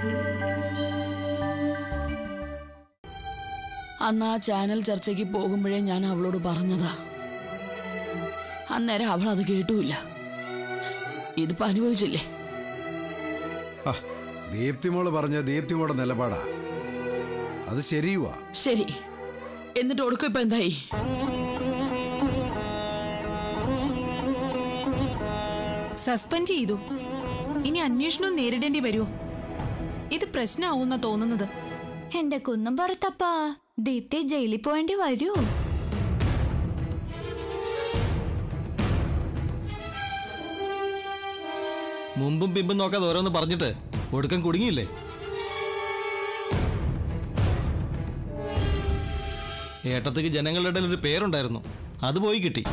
അന്ന് ആ ചാനൽ ചർച്ചയ്ക്ക് പോകുമ്പോഴേ ഞാൻ അവളോട് പറഞ്ഞതാ അന്നേരം അവൾ അത് കേട്ടുമില്ല ഇതിപ്പോ അനുഭവിച്ചില്ലേ ആ, ദീപ്തിമോള് പറഞ്ഞ ദീപ്തിമോടെ നിലപാടാ അത് ശരിയുവാ ശരി എന്നിട്ട് ഒടുക്കം ഇപ്പൊ എന്തായി സസ്പെൻഡ് ചെയ്തു ഇനി അന്വേഷണം നേരിടേണ്ടി വരുമോ ഇത് പ്രശ്നമാവുന്ന തോന്നുന്നത് എന്റെ കുന്നും പുറത്തപ്പാ ദീപ്തി ജയിലിൽ പോവേണ്ടി വരൂ മുമ്പും പിമ്പും നോക്കാതെ ഓരോന്ന് പറഞ്ഞിട്ട് ഒടുക്കം കുടുങ്ങിയില്ലേ ഏട്ടത്തേക്ക് ജനങ്ങളുടെ ഇടയിൽ ഒരു പേരുണ്ടായിരുന്നു അത് പോയി കിട്ടി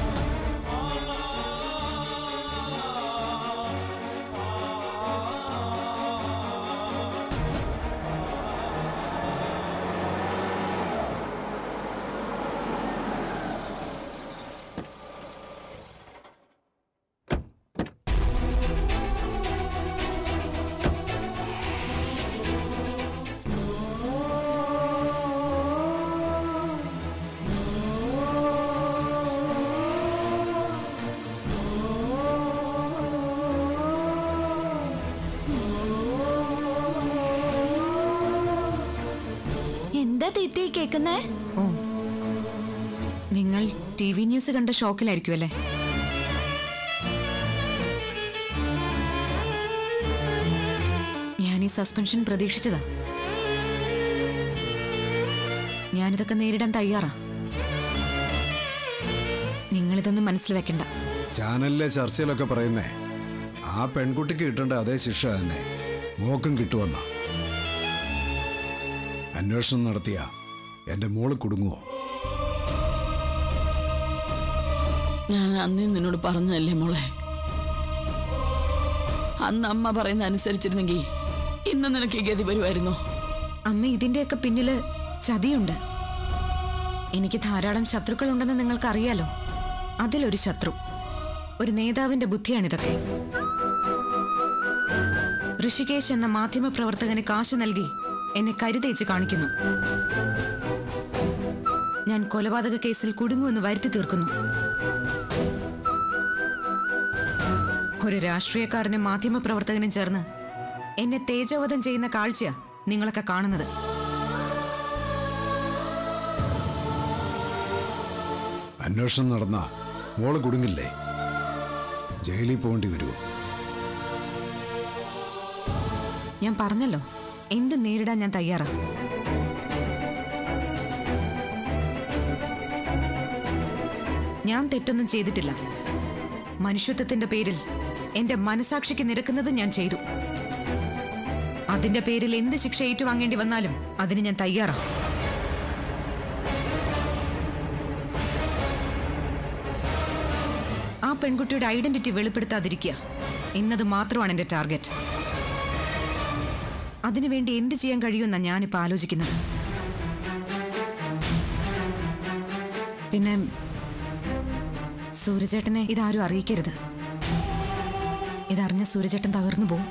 എന്താ ദീപ്തി കേക്കുന്നേ ഓ നിങ്ങൾ ടി വി ന്യൂസ് കണ്ട ഷോക്കിലായിരിക്കും അല്ലേ ഞാൻ ഈ സസ്പെൻഷൻ പ്രതീക്ഷിച്ചതാ ഞാനിതൊക്കെ നേരിടാൻ തയ്യാറാ നിങ്ങളിതൊന്നും മനസ്സിൽ വെക്കണ്ട ചാനലിലെ ചർച്ചയിലൊക്കെ പറയുന്നേ ആ പെൺകുട്ടിക്ക് കിട്ടേണ്ട അതേ ശിക്ഷ തന്നെ മോക്കും കിട്ടുമെന്ന അന്വേഷണം നടത്തിയ എന്റെ മോള് കുടുങ്ങുമോ ഞാൻ അന്നേ നിന്നോട് പറഞ്ഞതല്ലേ മോളെ അന്ന് അമ്മ പറയുന്ന അനുസരിച്ചിരുന്നെങ്കിൽ ഇന്ന് നിനക്ക് ഈ ഗതി വരുമായിരുന്നോ അമ്മ ഇതിന്റെയൊക്കെ പിന്നില് ചതിയുണ്ട് എനിക്ക് ധാരാളം ശത്രുക്കളുണ്ടെന്ന് നിങ്ങൾക്കറിയാലോ അതിലൊരു ശത്രു ഒരു നേതാവിന്റെ ബുദ്ധിയാണിതൊക്കെ ഋഷികേശ് എന്ന മാധ്യമ പ്രവർത്തകന് കാശ് നൽകി എന്നെ കരുതേച്ച് കാണിക്കുന്നു ഞാൻ കൊലപാതക കേസിൽ കുടുങ്ങുമെന്ന് വരുത്തി തീർക്കുന്നു ഒരു രാഷ്ട്രീയക്കാരനും മാധ്യമ പ്രവർത്തകനും ചേർന്ന് എന്നെ തേജോവധം ചെയ്യുന്ന കാഴ്ചയാ നിങ്ങളൊക്കെ കാണുന്നത് അന്വേഷണം നടന്ന മോള് കുടുങ്ങില്ലേ ജയിലിൽ പോകേണ്ടി വരുമോ ഞാൻ പറഞ്ഞല്ലോ എന്ത് നേരിടാൻ ഞാൻ തയ്യാറാ ഞാൻ തെറ്റൊന്നും ചെയ്തിട്ടില്ല മനുഷ്യത്വത്തിന്റെ പേരിൽ എന്റെ മനസാക്ഷിക്ക് നിരക്കുന്നത് ഞാൻ ചെയ്തു അതിന്റെ പേരിൽ എന്ത് ശിക്ഷ ഏറ്റുവാങ്ങേണ്ടി വന്നാലും അതിന് ഞാൻ തയ്യാറാ ആ പെൺകുട്ടിയുടെ ഐഡന്റിറ്റി വെളിപ്പെടുത്താതിരിക്കുക എന്നത് മാത്രമാണ് എന്റെ ടാർഗറ്റ് അതിനുവേണ്ടി എന്ത് ചെയ്യാൻ കഴിയുമെന്നാണ് ഞാനിപ്പോൾ ആലോചിക്കുന്നത് പിന്നെ സൂര്യചേട്ടനെ ഇതാരും അറിയിക്കരുത് ഇതറിഞ്ഞ സൂര്യചേട്ടൻ തകർന്നു പോവും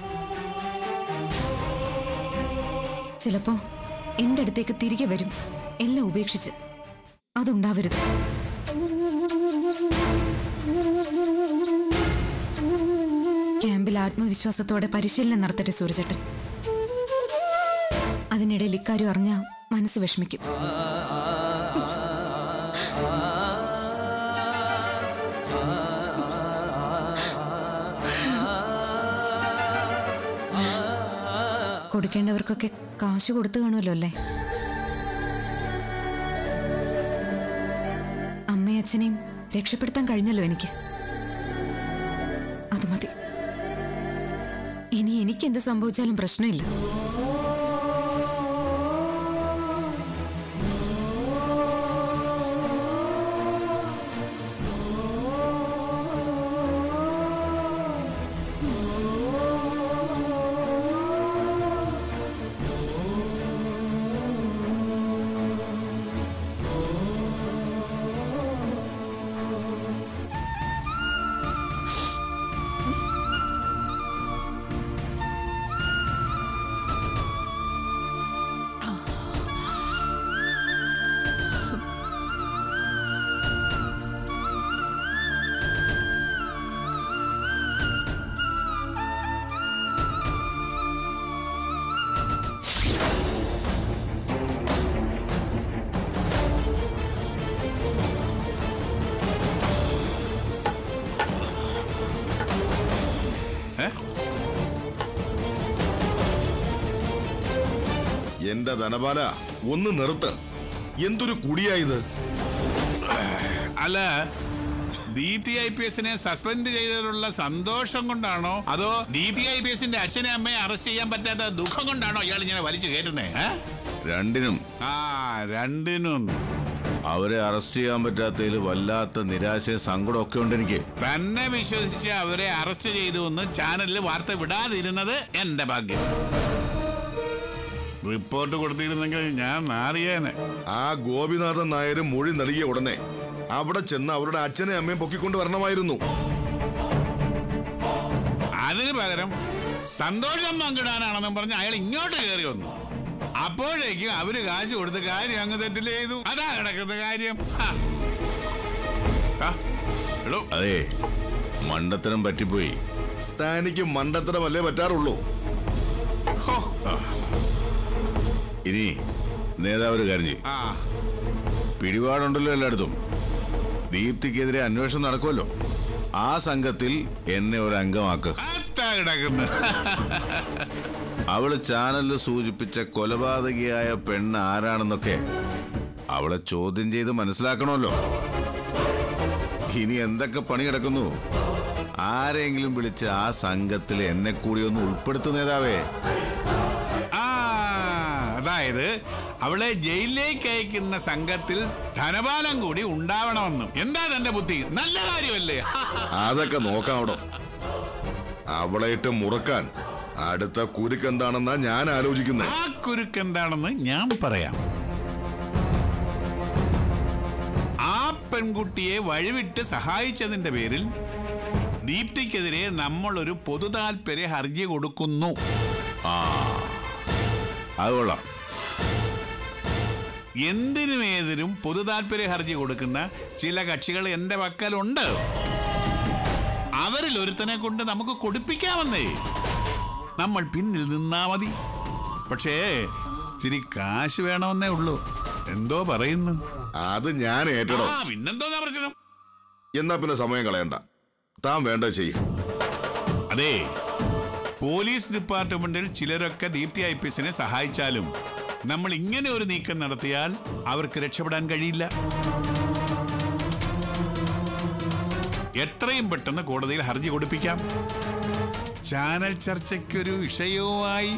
ചിലപ്പോ എന്റെ അടുത്തേക്ക് തിരികെ വരും എല്ലാം ഉപേക്ഷിച്ച് അതുണ്ടാവരുത് ക്യാമ്പിൽ ആത്മവിശ്വാസത്തോടെ പരിശീലനം നടത്തട്ടെ സൂര്യചേട്ടൻ അതിനിടയിൽ ഇക്കാര്യം അറിഞ്ഞ മനസ്സ് വിഷമിക്കും കൊടുക്കേണ്ടവർക്കൊക്കെ കാശ് കൊടുത്തു കാണുമല്ലോ അല്ലേ അമ്മയും അച്ഛനെയും രക്ഷപ്പെടുത്താൻ കഴിഞ്ഞല്ലോ എനിക്ക് അത് മതി ഇനി എനിക്ക് എന്ത് സംഭവിച്ചാലും പ്രശ്നമില്ല എന്റെ ധനപാല ഒന്ന് നിർത്ത് എന്തൊരു കുടിയായത് അല്ല ദീപ്തി ഐ പി എസിനെ സസ്പെൻഡ് ചെയ്തതിലുള്ള സന്തോഷം കൊണ്ടാണോ അതോ ദീപ്തി ഐ പി എസിന്റെ അച്ഛനെ അമ്മയെ അറസ്റ്റ് ചെയ്യാൻ പറ്റാത്ത ദുഃഖം കൊണ്ടാണോ ഇയാൾ ഇങ്ങനെ വലിച്ചു കയറ്റുന്നേ ഏ? രണ്ടിനും ആ രണ്ടിനും അവരെ അറസ്റ്റ് ചെയ്യാൻ പറ്റാത്തതിൽ വല്ലാത്ത നിരാശയും സങ്കടം ഒക്കെ ഉണ്ട് എനിക്ക് തന്നെ വിശ്വസിച്ച് അവരെ അറസ്റ്റ് ചെയ്തു എന്ന് ചാനലിൽ വാർത്ത വിടാതിരുന്നത് എന്റെ ഭാഗ്യം റിപ്പോർട്ട് കൊടുത്തിരുന്നെങ്കിൽ ഞാൻ നാറിയേനെ ആ ഗോപിനാഥൻ നായർ മൊഴി നൽകിയ ഉടനെ അവിടെ ചെന്ന് അവരുടെ അച്ഛനെ അമ്മയും പൊക്കിക്കൊണ്ട് വരണമായിരുന്നു അതിന് പകരം സന്തോഷം പങ്കിടാനാണെന്നും പറഞ്ഞ് അയാൾ ഇങ്ങോട്ട് കയറി വന്നു അപ്പോഴേക്കും അവര് കാശ് കൊടുത്ത് കാര്യം അങ്ങ് തെറ്റിൽ ചെയ്തു അതാ കിടക്കുന്ന കാര്യം ഹാ. ആ, എടോ, അതെ മണ്ടത്തരം പറ്റിപ്പോയി തനിക്ക് മണ്ടത്തരമല്ലേ പറ്റാറുള്ളൂ ഹോ, ഇനി നേതാവ് ഒരു കാര്യം ചെയ്യും ആ പിടിപാടുണ്ടല്ലോ എല്ലായിടത്തും ദീപ്തിക്കെതിരെ അന്വേഷണം നടക്കുമല്ലോ ആ സംഘത്തിൽ എന്നെ ഒരു അംഗമാക്ക് അതാ കിടക്കുന്ന അവള് ചാനലിൽ സൂചിപ്പിച്ച കൊലപാതകിയായ പെണ്ണ് ആരാണെന്നൊക്കെ അവളെ ചോദ്യം ചെയ്ത് മനസ്സിലാക്കണമല്ലോ ഇനി എന്തൊക്കെ പണി കിടക്കുന്നു ആരെങ്കിലും വിളിച്ച് ആ സംഘത്തിൽ എന്നെ കൂടി ഒന്ന് ഉൾപ്പെടുത്തു നേതാവേ ആ അതായത് അവളെ ജയിലിലേക്ക് അയക്കുന്ന സംഘത്തിൽ ധനപാലം കൂടി ഉണ്ടാവണമെന്നും എന്താ തന്റെ ബുദ്ധി നല്ല കാര്യമല്ലേ അതൊക്കെ നോക്കാം അവിടെ അവളെ ഇട്ട് മുറക്കാൻ അടുത്ത കുരുക്കെന്താണെന്നാ ഞാൻ ആലോചിക്കുന്നത് ആ കുരുക്ക് എന്താണെന്ന് ഞാൻ പറയാം ആ പെൺകുട്ടിയെ വഴിവിട്ട് സഹായിച്ചതിന്റെ പേരിൽ ദീപ്തിക്കെതിരെ നമ്മൾ ഒരു പൊതു താല്പര്യ ഹർജി കൊടുക്കുന്നു അത് കൊള്ളാം എന്തിനും ഏതിനും പൊതു താല്പര്യ ഹർജി കൊടുക്കുന്ന ചില കക്ഷികൾ എന്റെ പക്കലുണ്ട് അവരിൽ ഒരുത്തനെ കൊണ്ട് നമുക്ക് കൊടുപ്പിക്കാമെന്നേ നമ്മൾ പിന്നിൽ നിന്നാ മതി പക്ഷേ ഇത്തിരി കാശ് വേണമെന്നേ ഉള്ളൂ എന്തോ പറയുന്നു അത് ഞാൻ ഏറ്റടോ ആ പിന്നെന്തോന്നാ പ്രശ്നം എന്നാ പിന്നെ സമയം കളയണ്ട താൻ വേണ്ട ചെയ്യും അതെ പോലീസ് ഡിപ്പാർട്ട്മെന്റിൽ ചിലരൊക്കെ ദീപ്തി ഐ പി എസിനെ സഹായിച്ചാലും നമ്മൾ ഇങ്ങനെ ഒരു നീക്കം നടത്തിയാൽ അവർക്ക് രക്ഷപ്പെടാൻ കഴിയില്ല എത്രയും പെട്ടെന്ന് കോടതിയിൽ ഹർജി കൊടുപ്പിക്കാം ചാനൽ ചർച്ചയ്ക്കൊരു വിഷയവുമായി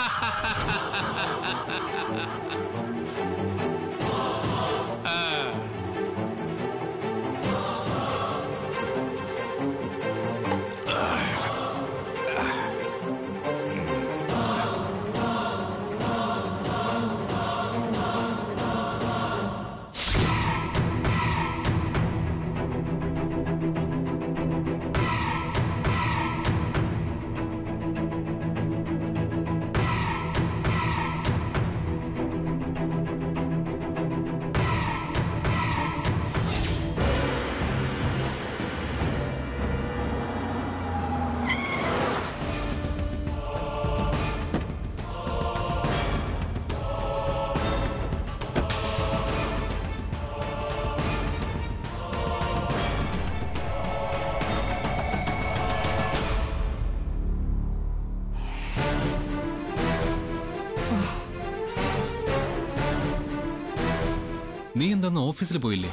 നീ എന്താന്ന് ഓഫീസിൽ പോയില്ലേ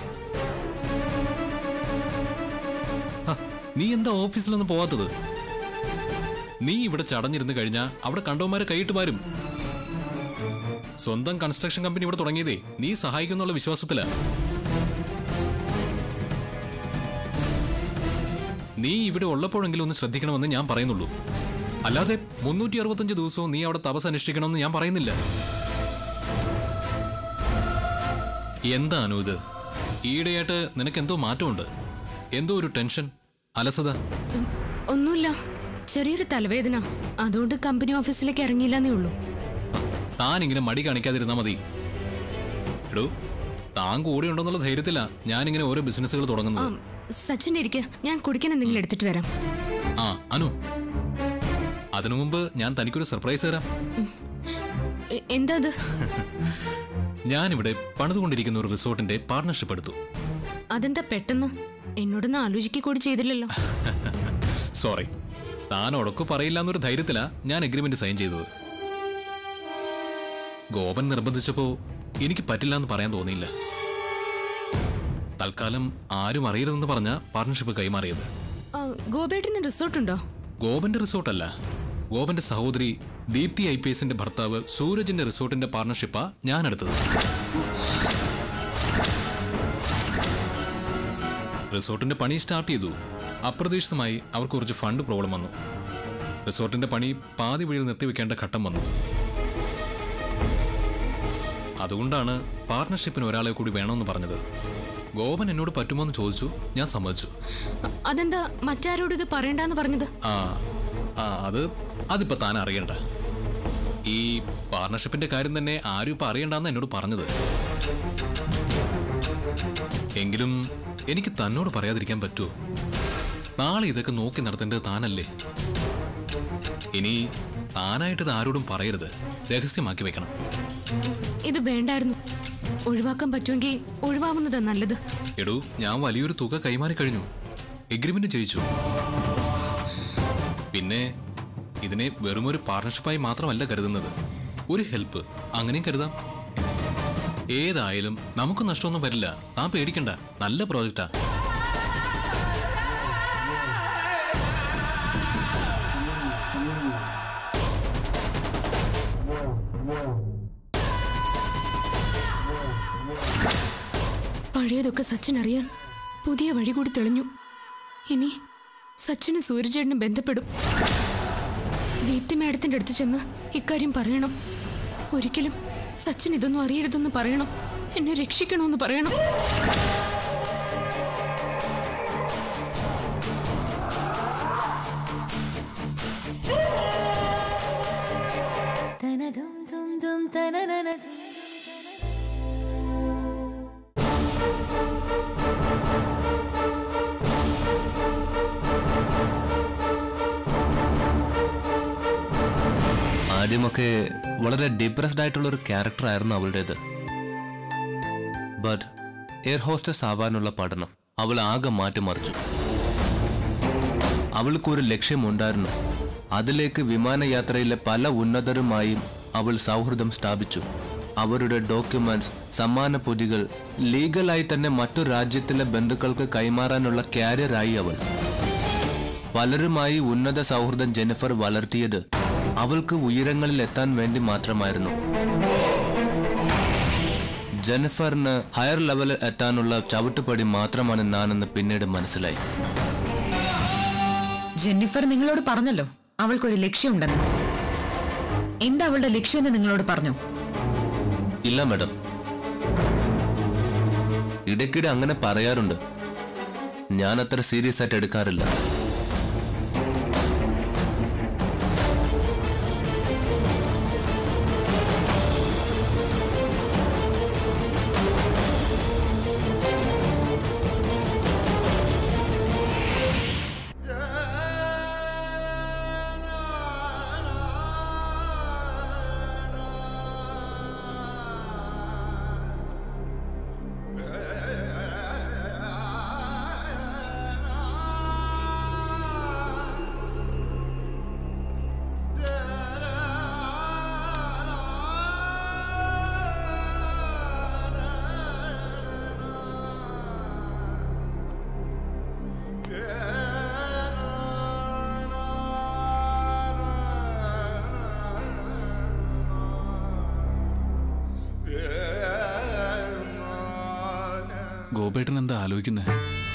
ഹ, നീ എന്താ ഓഫീസിലൊന്നും പോവാത്തത് നീ ഇവിടെ ചടഞ്ഞിരുന്ന് കഴിഞ്ഞാ അവിടെ കണ്ടവന്മാരെ കൈയിട്ട് മാരും സ്വന്തം കൺസ്ട്രക്ഷൻ കമ്പനി ഇവിടെ തുടങ്ങിയതേ നീ സഹായിക്കുന്നുള്ള വിശ്വാസത്തിലാ നീ ഇവിടെ ഉള്ളപ്പോഴെങ്കിലും ഒന്ന് ശ്രദ്ധിക്കണമെന്ന് ഞാൻ പറയുന്നുള്ളൂ അല്ലാതെ മുന്നൂറ്റി അറുപത്തഞ്ച് ദിവസവും നീ അവിടെ തപസ് അനുഷ്ഠിക്കണമെന്ന് ഞാൻ പറയുന്നില്ല എന്താണു ഇത് ഈയിടെയായിട്ട് നിനക്ക് എന്തോ മാറ്റമുണ്ട് എന്തോ ഒരു ടെൻഷൻ അലസത ഒന്നുമില്ല ചെറിയൊരു തലവേദന അതുകൊണ്ട് കമ്പനി ഓഫീസിലേക്ക് ഇറങ്ങിയില്ലെന്നേ ഉള്ളൂ താൻ ഇങ്ങനെ മടി കാണിക്കാതിരുന്നാ മതി എടോ താൻ കൂടെ ഉണ്ടെന്നുള്ള ധൈര്യത്തിലാ ഞാനിങ്ങനെ ഓരോ ബിസിനസ്സുകൾ ആ തുടങ്ങുന്നത് സച്ചിൻ ഇരിക്കുക ഞാൻ കുടിക്കാൻ എന്തെങ്കിലും എടുത്തിട്ട് വരാം ആ അനു അതിനു മുമ്പ് ഞാൻ തനിക്കൊരു സർപ്രൈസ് തരാം എ- എന്താ അത് ഞാനിവിടെ പണിതുകൊണ്ടിരിക്കുന്ന ഒരു റിസോർട്ടിന്റെ പാർട്ണർഷിപ്പ് എടുത്തു അതെന്താ പെട്ടെന്ന് എന്നോടൊന്നും ആലോചിക്കുക കൂടി ചെയ്തില്ലല്ലോ സോറി താൻ ഉടക്കു പറയില്ല എന്നൊരു ധൈര്യത്തിലാ ഞാൻ എഗ്രിമെന്റ് സൈൻ ചെയ്തത് ഗോപൻ നിർബന്ധിച്ചപ്പോ എനിക്ക് പറ്റില്ല എന്ന് പറയാൻ തോന്നിയില്ല തൽക്കാലം ആരും അറിയരുതെന്ന് പറഞ്ഞ പാർട്ണർഷിപ്പ് കൈമാറിയത് ആ, ഗോപേട്ടന് റിസോർട്ടുണ്ടോ ഗോപന്റെ റിസോർട്ടല്ല ഗോപന്റെ സഹോദരി ദീപ്തി ഐ പി എസിന്റെ ഭർത്താവ് സൂരജിന്റെ റിസോർട്ടിന്റെ പാർട്ണർഷിപ്പാ ഞാൻ എടുത്തത് റിസോർട്ടിന്റെ പണി സ്റ്റാർട്ട് ചെയ്തു അപ്രതീക്ഷിതമായി അവർക്ക് കുറച്ച് ഫണ്ട് പ്രോബ്ലം വന്നു റിസോർട്ടിന്റെ പണി പാതി വഴിയിൽ നിർത്തിവെക്കേണ്ട ഘട്ടം വന്നു അതുകൊണ്ടാണ് പാർട്ണർഷിപ്പിന് ഒരാളെ കൂടി വേണമെന്ന് പറഞ്ഞത് ഗോപൻ എന്നോട് പറ്റുമോ എന്ന് ചോദിച്ചു ഞാൻ സമ്മതിച്ചു അ- അതെന്താ മറ്റാരോട് ഇത് പറയണ്ടെന്ന് പറഞ്ഞത് ആ ആ അത് അതിപ്പോ താൻ അറിയണ്ട ഈ പാർട്ണർഷിപ്പിന്റെ കാര്യം തന്നെ ആരും ഇപ്പൊ അറിയണ്ടെന്ന് എന്നോട് പറഞ്ഞത് എങ്കിലും എനിക്ക് തന്നോട് പറയാതിരിക്കാൻ പറ്റുമോ നാളെ ഇതൊക്കെ നോക്കി നടത്തേണ്ടത് താനല്ലേ ഇനി താനായിട്ട് ഇത് ആരോടും പറയരുത് രഹസ്യമാക്കി വെക്കണം ഇത് വേണ്ടായിരുന്നു ഒഴിവാക്കാൻ പറ്റുമെങ്കിൽ ഒഴിവാവുന്നതാ നല്ലത് എടൂ ഞാൻ വലിയൊരു തുക കൈമാറി കഴിഞ്ഞു എഗ്രിമെന്റ് ചെയ്യിച്ചു പിന്നെ ഇതിനെ വെറുമൊരു പാർട്ണർഷിപ്പായി മാത്രമല്ല കരുതുന്നത് ഒരു ഹെൽപ്പ് അങ്ങനെയും കരുതാം ഏതായാലും നമുക്ക് നഷ്ടമൊന്നും വരില്ല താൻ പേടിക്കണ്ട നല്ല പ്രോജക്റ്റാ പഴയതൊക്കെ സച്ചിൻ അറിയാൻ പുതിയ വഴി കൂടി തെളിഞ്ഞു ഇനി സച്ചിന് സൂര്യചേട്ടന് ബന്ധപ്പെടും ദീപ്തി മാഡത്തിന്റെ അടുത്ത് ചെന്ന് ഇക്കാര്യം പറയണം ഒരിക്കലും സച്ചിൻ ഇതൊന്നും അറിയരുതെന്ന് പറയണം എന്നെ രക്ഷിക്കണമെന്ന് പറയണം ആദ്യമൊക്കെ വളരെ ഡിപ്രസ്ഡ് ആയിട്ടുള്ള ഒരു ക്യാരക്ടർ ആയിരുന്നു അവളുടേത് ബട്ട് എയർ ഹോസ്റ്റസ് ആവാനുള്ള പഠനം അവൾ ആകെ മാറ്റിമറിച്ചു അവൾക്കൊരു ലക്ഷ്യമുണ്ടായിരുന്നു അതിലേക്ക് വിമാനയാത്രയിലെ പല ഉന്നതരുമായും അവൾ സൗഹൃദം സ്ഥാപിച്ചു അവരുടെ ഡോക്യുമെന്റ്സ് സമ്മാന പൊതികൾ ലീഗലായി തന്നെ മറ്റു രാജ്യത്തിലെ ബന്ധുക്കൾക്ക് കൈമാറാനുള്ള കാരിയറായി അവൾ പലരുമായി ഉന്നത സൗഹൃദം ജെനിഫർ വളർത്തിയത് അവൾക്ക് ഉയരങ്ങളിൽ എത്താൻ വേണ്ടി മാത്രമായിരുന്നു ജെനിഫറിന് ഹയർ ലെവലിൽ എത്താനുള്ള ചവിട്ടുപടി മാത്രമാണ് ഞാനെന്ന് പിന്നീട് മനസ്സിലായി ജെന്നിഫർ നിങ്ങളോട് പറഞ്ഞല്ലോ അവൾക്കൊരു ലക്ഷ്യമുണ്ടെന്ന് എന്താ അവളുടെ ലക്ഷ്യമെന്ന് നിങ്ങളോട് പറഞ്ഞോ ഇല്ല മാഡം ഇടയ്ക്കിടെ അങ്ങനെ പറയാറുണ്ട് ഞാൻ അത്ര സീരിയസ് ആയിട്ട് എടുക്കാറില്ല ഗോപേട്ടൻ എന്താ ആലോചിക്കുന്നത്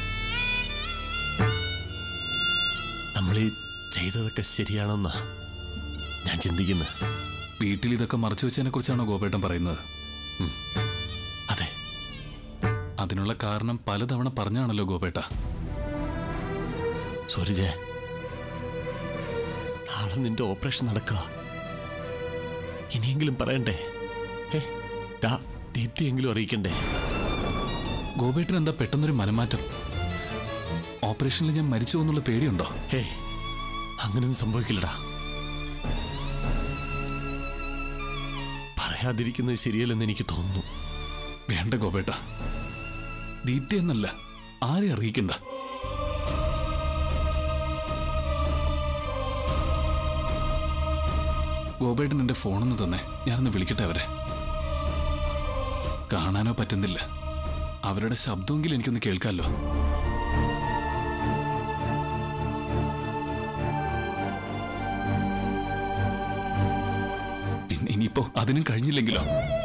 നമ്മൾ ഈ ചെയ്തതൊക്കെ ശരിയാണെന്നാ ഞാൻ ചിന്തിക്കുന്നത് വീട്ടിൽ ഇതൊക്കെ മറച്ചു വെച്ചതിനെ കുറിച്ചാണോ ഗോപേട്ടൻ പറയുന്നത് അതെ അതിനുള്ള കാരണം പലതവണ പറഞ്ഞാണല്ലോ ഗോപേട്ട സൂരജ് നാളെ നിന്റെ ഓപ്പറേഷൻ നടക്കുക ഇനിയെങ്കിലും പറയണ്ടേ ഏ ഡാ ദീപ്തിയെങ്കിലും അറിയിക്കണ്ടേ ഗോപേട്ടൻ എന്താ പെട്ടെന്നൊരു മനമാറ്റം ഓപ്പറേഷനിൽ ഞാൻ മരിച്ചു എന്നുള്ള പേടിയുണ്ടോ ഹേ അങ്ങനൊന്നും സംഭവിക്കില്ലടാ പറയാതിരിക്കുന്നത് ശരിയല്ലെന്ന് എനിക്ക് തോന്നുന്നു വേണ്ട ഗോപേട്ട ദീപ്തി എന്നല്ല ആരെ അറിയിക്കണ്ട ഗോപേട്ടൻ എന്റെ ഫോണൊന്ന് തന്നെ ഞാനൊന്ന് വിളിക്കട്ടെ അവരെ കാണാനോ പറ്റുന്നില്ല അവരുടെ ശബ്ദമെങ്കിലും എനിക്കൊന്ന് കേൾക്കാമല്ലോ പിന്നെ ഇനിയിപ്പോ അതിനും കഴിഞ്ഞില്ലെങ്കിലോ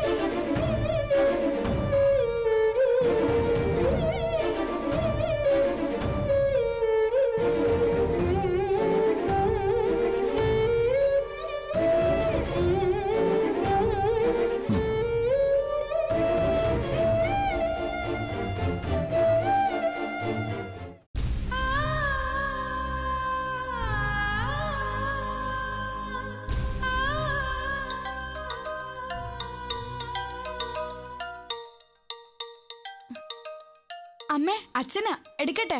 അമ്മേ അച്ഛനാ എടുക്കട്ടെ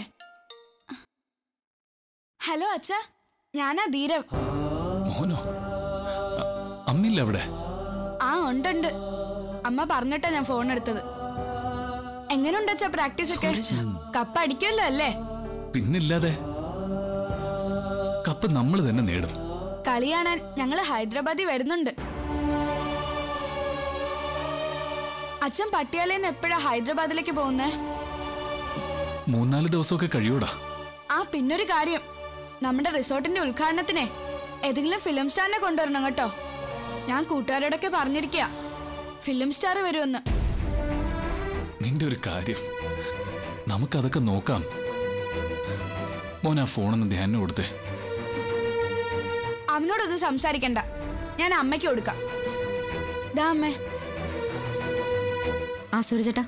ഹലോ അച്ഛ ഞാനാ ധീരവ് മോനോ അ- അമ്മില്ല അവിടെ ആ ഉണ്ടുണ്ട് അമ്മ പറഞ്ഞിട്ടാ ഞാൻ ഫോൺ എടുത്തത് എങ്ങനെയുണ്ട് അച്ഛാ പ്രാക്ടീസ് ഒക്കെ കപ്പ് അടിക്കുമല്ലോ അല്ലേ പിന്നില്ലാതെ കപ്പ് നമ്മൾ തന്നെ നേടും കളി കാണാൻ ഞങ്ങള് ഹൈദരാബാദിൽ വരുന്നുണ്ട് അച്ഛൻ പട്ടിയാലയിൽ നിന്ന് എപ്പോഴാ ഹൈദരാബാദിലേക്ക് പോകുന്നേ മൂന്നാല് ദിവസമൊക്കെ കഴിയൂടാ ആ പിന്നൊരു കാര്യം നമ്മുടെ റിസോർട്ടിന്റെ ഉദ്ഘാടനത്തിനെ ഏതെങ്കിലും ഫിലിം സ്റ്റാറിനെ കൊണ്ടുവരണം കേട്ടോ ഞാൻ കൂട്ടുകാരോടൊക്കെ പറഞ്ഞിരിക്കുക ഫിലിം സ്റ്റാർ വരുമെന്ന് നിന്റെ ഒരു കാര്യം നമുക്കതൊക്കെ നോക്കാം മോൻ ആ ഫോണൊന്ന് ധ്യാനം കൊടുത്തേ അവനോടൊന്നും സംസാരിക്കണ്ട ഞാൻ അമ്മയ്ക്ക് കൊടുക്കാം ദാ അമ്മേ ആ സൂരജേട്ടാ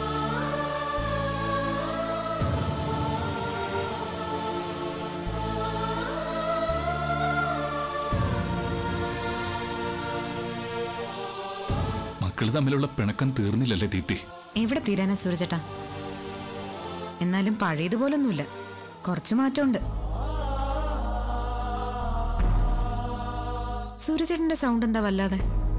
മക്കള് തമ്മിലുള്ള പിണക്കം തീർന്നില്ലല്ലേ ദീപ്തി എവിടെ തീരാനാ സൂരജേട്ടാ എന്നാലും പഴയതുപോലൊന്നുമില്ല കുറച്ച് മാറ്റമുണ്ട് സൂരജേട്ടന്റെ സൗണ്ട് എന്താ വല്ലാതെ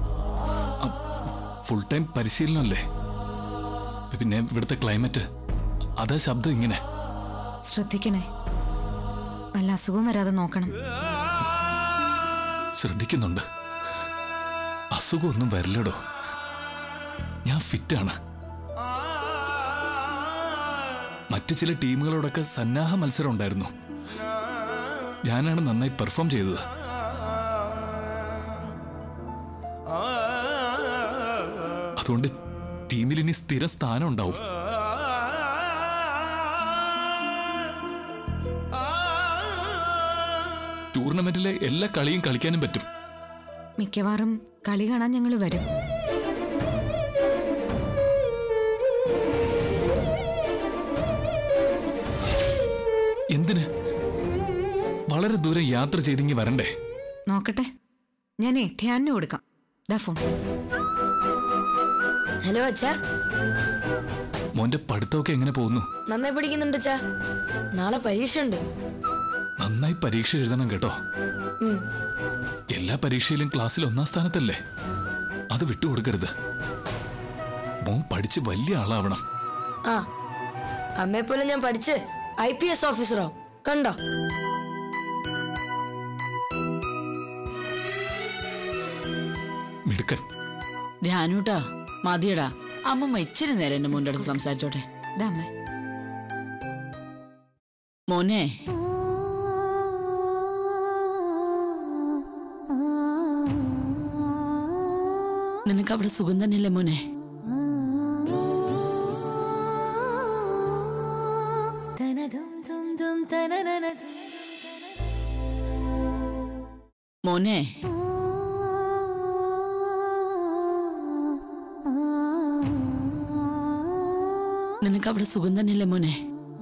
ഫുൾ ടൈം പരിശീലനമല്ലേ പിന്നെ ഇവിടുത്തെ ക്ലൈമറ്റ് അതാ ശബ്ദം ഇങ്ങനെ ശ്രദ്ധിക്കണേ വല്ല അസുഖം വരാതെ നോക്കണം ശ്രദ്ധിക്കുന്നുണ്ട് അസുഖമൊന്നും വരില്ലടോ ഞാൻ ഫിറ്റാണ് മറ്റു ചില ടീമുകളോടൊക്കെ സന്നാഹ മത്സരം ഉണ്ടായിരുന്നു ഞാനാണ് നന്നായി പെർഫോം ചെയ്തത് അതുകൊണ്ട് ടീമിൽ ഇനി സ്ഥിര സ്ഥാനം ഉണ്ടാവും ടൂർണമെന്റിലെ എല്ലാ കളിയും കളിക്കാനും പറ്റും മിക്കവാറും കളി കാണാൻ ഞങ്ങൾ വരും എന്തിന് വളരെ ദൂരം യാത്ര ചെയ്തിങ്ങി വരണ്ടേ നോക്കട്ടെ ഞാനേ ധ്യാനിന് കൊടുക്കാം ദാ ഫോൺ ഹലോ അച്ഛാ മോന്റെ പഠിത്തമൊക്കെ എങ്ങനെ പോകുന്നു നന്നായി പഠിക്കുന്നുണ്ട് അച്ഛാ നാളെ പരീക്ഷ ഉണ്ട് നന്നായി പരീക്ഷ എഴുതണം കേട്ടോ ഉം. എല്ലാ പരീക്ഷയിലും ക്ലാസ്സിൽ ഒന്നാം സ്ഥാനത്തല്ലേ അത് വിട്ടുകൊടുക്കരുത് മോൻ പഠിച്ച് വലിയ ആളാവണം ആ അമ്മയെ പോലെ ഞാൻ പഠിച്ച് ഐ പി എസ് ഓഫീസറാവും കണ്ടോ മിടുക്കൻ ധ്യാനൂട്ടാ മതിയടാ അമ്മമ്മ ഇച്ചിരി നേരം എന്റെ മോന്റെ അടുത്ത് സംസാരിച്ചോട്ടെ ദാ അമ്മേ മോനെ നിനക്ക് അവിടെ സുഖം തന്നെയല്ലേ മോനെ മോനെ നിനക്ക് അവിടെ സുഖം തന്നെയല്ലേ മോനെ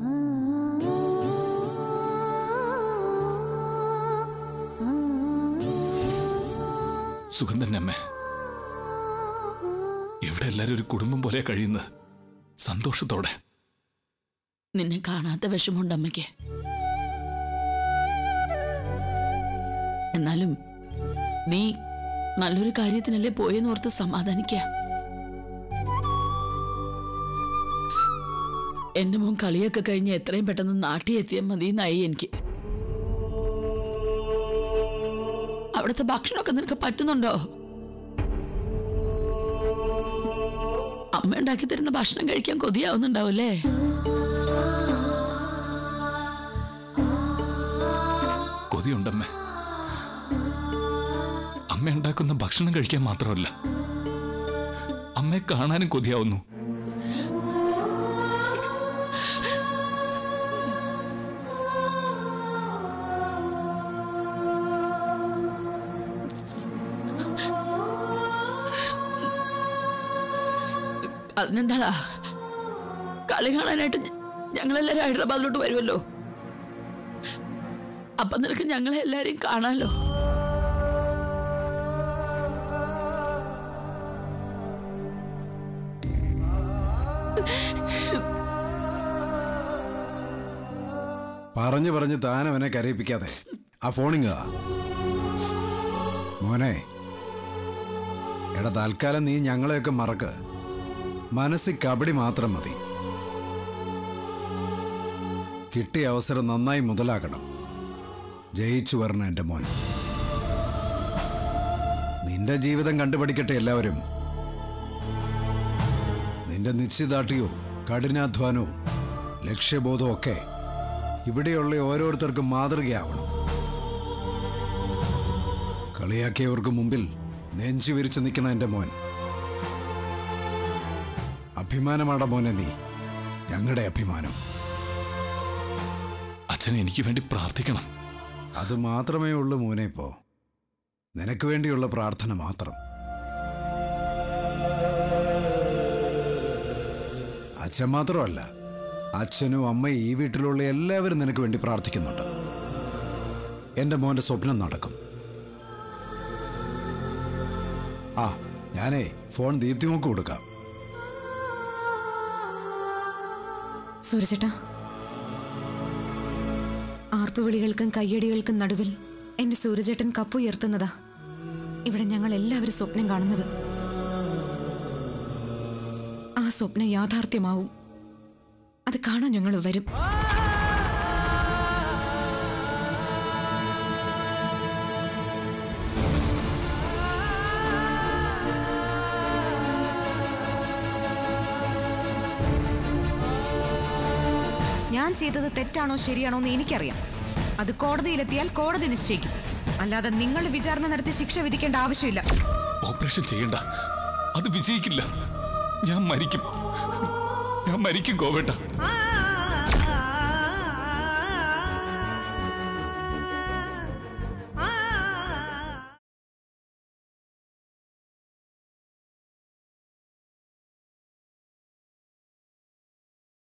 സുഖം തന്നെ അമ്മേ ഇവിടെ എല്ലാരും ഒരു കുടുംബം പോലെ കഴിയുന്നത് സന്തോഷത്തോടെ നിന്നെ കാണാത്ത വിഷമമുണ്ട് അമ്മയ്ക്ക് എന്നാലും നീ നല്ലൊരു കാര്യത്തിനല്ലേ പോയെന്ന് ഓർത്ത് സമാധാനിക്ക എന്റെ മോൻ കളിയൊക്കെ കഴിഞ്ഞ് എത്രയും പെട്ടെന്ന് നാട്ടിൽ എത്തിയാൽ മതി എന്നായി എനിക്ക് അവിടുത്തെ ഭക്ഷണമൊക്കെ നിനക്ക് പറ്റുന്നുണ്ടോ അമ്മ ഉണ്ടാക്കി തരുന്ന ഭക്ഷണം കഴിക്കാൻ കൊതിയാവുന്നുണ്ടാവൂലേ കൊതിയുണ്ടമ്മേ അമ്മ ഉണ്ടാക്കുന്ന ഭക്ഷണം കഴിക്കാൻ മാത്രമല്ല അമ്മയെ കാണാനും കൊതിയാവുന്നു അതിനെന്താടാ കളി കാണാനായിട്ട് ഞ- ഞങ്ങളെല്ലാരും ഹൈദരാബാദിലോട്ട് വരുമല്ലോ അപ്പൊ നിനക്ക് ഞങ്ങളെ എല്ലാരെയും കാണാലോ പറഞ്ഞു പറഞ്ഞ് താൻ അവനെ കരയിപ്പിക്കാതെ ആ ഫോണിങ്ങ മോനെ എടാ തൽക്കാലം നീ ഞങ്ങളെയൊക്കെ മറക്ക് മനസ്സിൽ കബഡി മാത്രം മതി കിട്ടിയ അവസരം നന്നായി മുതലാക്കണം ജയിച്ചു വരണം എൻ്റെ മോൻ നിന്റെ ജീവിതം കണ്ടുപഠിക്കട്ടെ എല്ലാവരും നിന്റെ നിശ്ചിതാട്ടിയോ കഠിനാധ്വാനവും ലക്ഷ്യബോധവും ഒക്കെ ഇവിടെയുള്ള ഓരോരുത്തർക്കും മാതൃകയാവണം കളിയാക്കിയവർക്ക് മുമ്പിൽ നെഞ്ചു വിരിച്ചു നിൽക്കണ എൻ്റെ മോൻ അഭിമാനമാട മോനെ നീ ഞങ്ങളുടെ അഭിമാനം അച്ഛൻ എനിക്ക് വേണ്ടി പ്രാർത്ഥിക്കണം അത് മാത്രമേ ഉള്ളൂ മോനെ ഇപ്പോ നിനക്ക് വേണ്ടിയുള്ള പ്രാർത്ഥന മാത്രം അച്ഛൻ മാത്രമല്ല അച്ഛനും അമ്മയും ഈ വീട്ടിലുള്ള എല്ലാവരും നിനക്ക് വേണ്ടി പ്രാർത്ഥിക്കുന്നുണ്ട് എൻ്റെ മോൻ്റെ സ്വപ്നം നടക്കും ആ ഞാനേ ഫോൺ ദീപ്തിമോക്ക് കൊടുക്കാം സൂരജേട്ടാ ആർപ്പുവിളികൾക്കും കയ്യടികൾക്കും നടുവിൽ എന്റെ സൂരജേട്ടൻ കപ്പുയർത്തുന്നതാ ഇവിടെ ഞങ്ങൾ എല്ലാവരും സ്വപ്നം കാണുന്നത് ആ സ്വപ്നം യാഥാർത്ഥ്യമാവും അത് കാണാൻ ഞങ്ങൾ വരും ഞാൻ ചെയ്തത് തെറ്റാണോ ശരിയാണോ എന്ന് എനിക്കറിയാം അത് കോടതിയിലെത്തിയാൽ കോടതി നിശ്ചയിക്കും അല്ലാതെ നിങ്ങൾ വിചാരണ നടത്തി ശിക്ഷ വിധിക്കേണ്ട ആവശ്യമില്ല ഓപ്പറേഷൻ ചെയ്യണ്ട അത് വിജയിക്കില്ല ഞാൻ മരിക്കും ഞാൻ മരിക്കും ഗോവേട്ട ആ